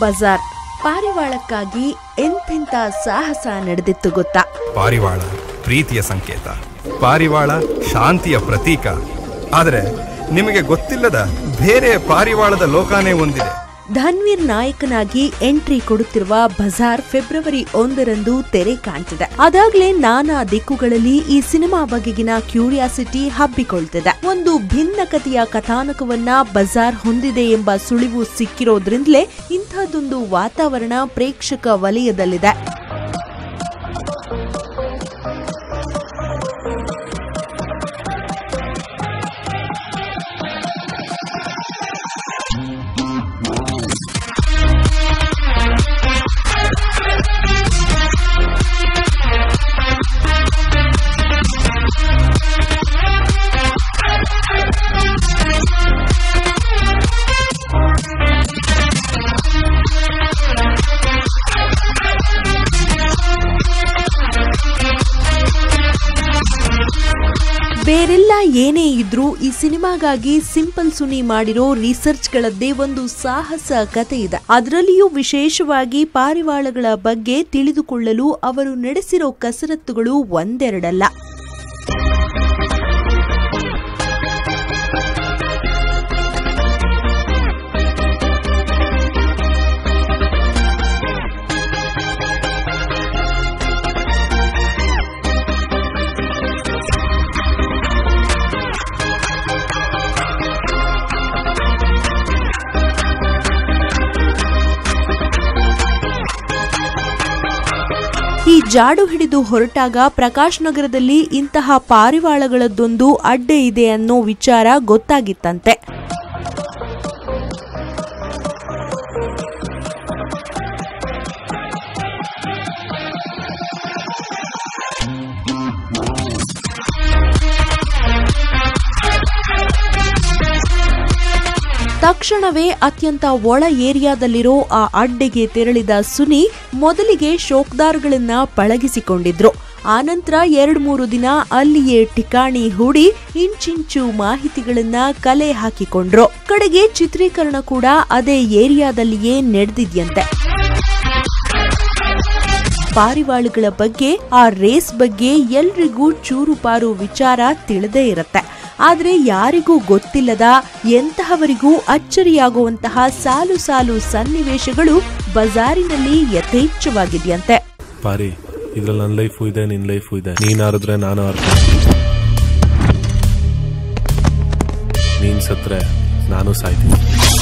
ಬಜಾರ್ ಪಾರಿವಾಳಕ್ಕಾಗಿ ಎಂತೆಂಥ ಸಾಹಸ ನಡೆದಿತ್ತು ಗೊತ್ತಾ ಪಾರಿವಾಳ ಪ್ರೀತಿಯ ಸಂಕೇತ ಪಾರಿವಾಳ ಶಾಂತಿಯ ಪ್ರತೀಕ ಆದರೆ ನಿಮಗೆ ಗೊತ್ತಿಲ್ಲದ ಬೇರೆ ಪಾರಿವಾಳದ ಲೋಕಾನೇ ಒಂದಿದೆ ಧನ್ವೀರ್ ನಾಯಕನಾಗಿ ಎಂಟ್ರಿ ಕೊಡುತ್ತಿರುವ ಬಜಾರ್ ಫೆಬ್ರವರಿ ಒಂದರಂದು ತೆರೆ ಕಾಣ್ತಿದೆ ಅದಾಗ್ಲೇ ನಾನಾ ದಿಕ್ಕುಗಳಲ್ಲಿ ಈ ಸಿನಿಮಾ ಬಗೆಗಿನ ಕ್ಯೂರಿಯಾಸಿಟಿ ಹಬ್ಬಿಕೊಳ್ತಿದೆ ಒಂದು ಭಿನ್ನ ಕಥೆಯ ಕಥಾನಕವನ್ನ ಬಜಾರ್ ಹೊಂದಿದೆ ಎಂಬ ಸುಳಿವು ಸಿಕ್ಕಿರೋದ್ರಿಂದಲೇ ಇಂಥದ್ದೊಂದು ವಾತಾವರಣ ಪ್ರೇಕ್ಷಕ ವಲಯದಲ್ಲಿದೆ ಬೇರೆಲ್ಲ ಏನೇ ಇದ್ರೂ ಈ ಸಿನಿಮಾಗಾಗಿ ಸಿಂಪಲ್ ಸುನಿ ಮಾಡಿರೋ ರಿಸರ್ಚ್ಗಳದ್ದೇ ಒಂದು ಸಾಹಸ ಕತೆ ಇದೆ ಅದರಲ್ಲಿಯೂ ವಿಶೇಷವಾಗಿ ಪಾರಿವಾಳಗಳ ಬಗ್ಗೆ ತಿಳಿದುಕೊಳ್ಳಲು ಅವರು ನಡೆಸಿರೋ ಕಸರತ್ತುಗಳು ಒಂದೆರಡಲ್ಲ ಈ ಜಾಡು ಹಿಡಿದು ಹೊರಟಾಗ ಪ್ರಕಾಶ್ ನಗರದಲ್ಲಿ ಇಂತಹ ಪಾರಿವಾಳಗಳದ್ದೊಂದು ಅಡ್ಡೆ ಇದೆ ಅನ್ನೋ ವಿಚಾರ ಗೊತ್ತಾಗಿತ್ತಂತೆ ತಕ್ಷಣವೇ ಅತ್ಯಂತ ಒಳ ಏರಿಯಾದಲ್ಲಿರೋ ಆ ಅಡ್ಡೆಗೆ ತೆರಳಿದ ಸುನಿ ಮೊದಲಿಗೆ ಶೋಕ್ದಾರ್ಗಳನ್ನ ಪಳಗಿಸಿಕೊಂಡಿದ್ರು ಆನಂತರ ಎರಡ್ ಮೂರು ದಿನ ಅಲ್ಲಿಯೇ ಠಿಕಾಣಿ ಹೂಡಿ ಇಂಚಿಂಚು ಮಾಹಿತಿಗಳನ್ನ ಕಲೆ ಹಾಕಿಕೊಂಡ್ರು ಕಡೆಗೆ ಚಿತ್ರೀಕರಣ ಕೂಡ ಅದೇ ಏರಿಯಾದಲ್ಲಿಯೇ ನಡೆದಿದ್ಯಂತೆ ಪಾರಿವಾಳಗಳ ಬಗ್ಗೆ ಆ ರೇಸ್ ಬಗ್ಗೆ ಎಲ್ರಿಗೂ ಚೂರುಪಾರು ವಿಚಾರ ತಿಳಿದೇ ಇರತ್ತೆ ಆದ್ರೆ ಯಾರಿಗೂ ಗೊತ್ತಿಲ್ಲದ ಎಂತಹವರಿಗೂ ಅಚ್ಚರಿಯಾಗುವಂತಹ ಸಾಲು ಸಾಲು ಸನ್ನಿವೇಶಗಳು ಬಜಾರಿನಲ್ಲಿ ಯಥೇಚ್ಛವಾಗಿದೆಯಂತೆ ಪಾರಿ ಇದ್ರಲ್ಲಿ ನನ್ನ ಲೈಫು ಇದೆ ನಿನ್ನ ಲೈಫು ಇದೆ ನೀನ್ ಆರಿದ್ರೆ ನಾನು ಆರ್ತ ನೀನ್ ಸತ್ರೆ ನಾನು ಸಾಯ್ತೀನಿ